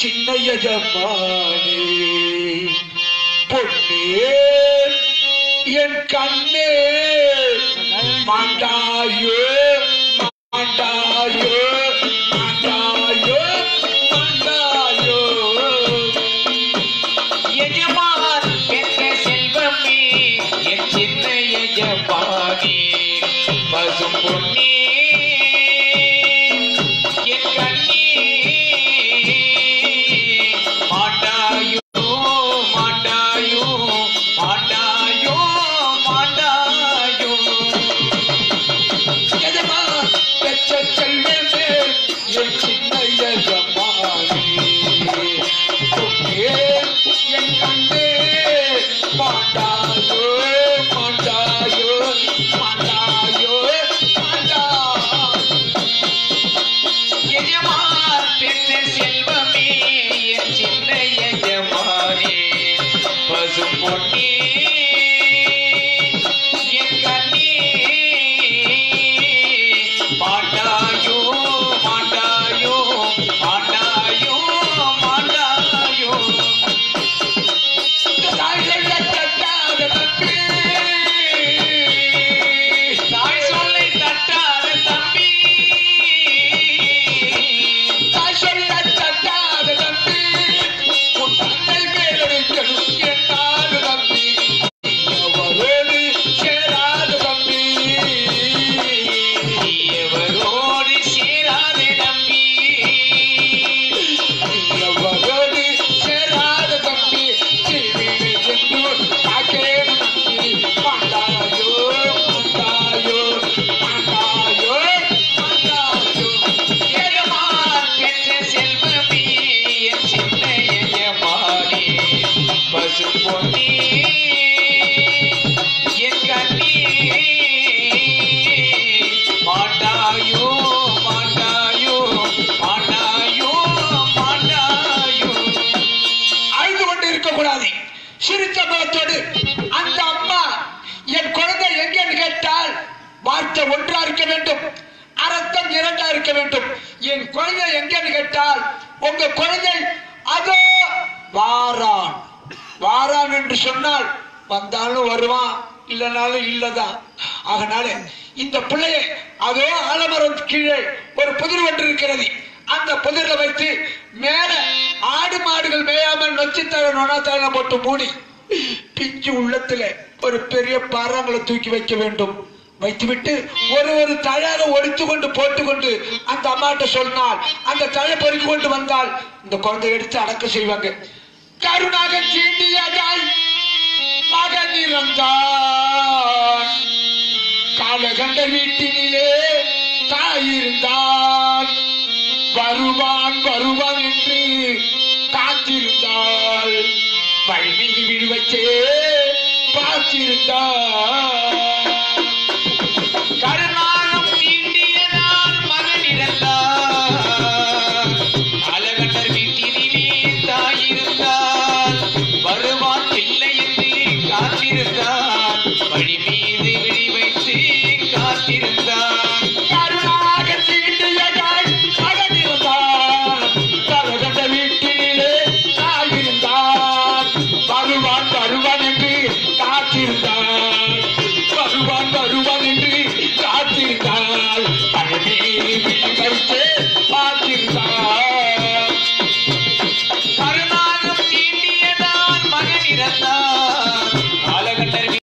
சின்ன எஜமானே பொன்னே என் கண்ணே மாண்டாயோ மாண்டாயோ மாண்டாயோ மாண்டாயோ எஜமான் பெற்ற செல்வமே என் சின்ன எஜமானே பசும் பொன்னே என் கண்ணே மாட்டாயோ மாட்டாயோ மாட்டாயோ மாட்டாயோ எஜமா பெற்ற செல்வமே என் சின்ன எஜமானே பொன்னே என் கண்ணே மாண்டாயோ மாண்டாயோ மாண்டாயோ மாண்டாயோ எஜமான் பெற்ற செல்வமே என் சின்ன எஜமானே பசும் பொன்னே என் கண்ணே மாட்டாயோ மாட்டாயோ மாட்டாயோ மாட்டாயோ தாய் சொல்லை தட்டாத தம்பி எவரோடு சேராதே நம்பி எஜமான் பெற்ற செல்வமே என் சின்ன எஜமானே பசு பொன்னே என் கண்ணே மாட்டாயோ மாட்டாயோ மாட்டாயோ மாட்டாயோ அழுது கொண்டு இருக்கக்கூடாது சிரித்த முகத்தோடு அந்த அம்மா என் குழந்தை எங்கன்னு கேட்டால் வார்த்தை ஒன்றா இருக்க வேண்டும் அர்த்தம் இரண்டா இருக்க வேண்டும் என் குழந்தை எங்கன்னு கேட்டால் உங்க குழந்தை அதோ வாரான் வாரான் என்று சொன்னால் வந்தாலும் வருவான் இல்லைனாலும் இல்லதான் அதனால இந்த பிள்ளையை அதோ ஆலமரம் கீழே ஒரு புதிர் ஒன்று இருக்கிறது அந்த புதிரில் வைத்து மேல ஆடு மாடுகள் மேயாமல் நொச்சித்தழ நொணாத்தழ போட்டு மூடி பிஞ்சு உள்ளத்துல ஒரு பெரிய பாறாங்களை தூக்கி வைக்க வேண்டும் வைத்துவிட்டு ஒரு ஒரு தழாக ஒடித்து கொண்டு போட்டுக்கொண்டு அந்த அம்மாட்ட சொன்னால் அந்த தழை பொறுக்கி கொண்டு வந்தால் இந்த குழந்தை எடுத்து அடக்க செய்வாங்க கருணாக தீண்டியதாய் மகன் இறந்தான் காலகண்ட வீட்டினிலே தாயிருந்தான் வருவான் வருவான் என்று காத்திருந்தாள் வழிமீது விடுவச்சே பார்த்திருந்தாள் கருணாகம் தீண்டியதால் மகன் இறந்தார் அழகண்டர் வீட்டினிலே தாயிருந்தால் வருவான் இல்லை என்று காத்திருந்தார்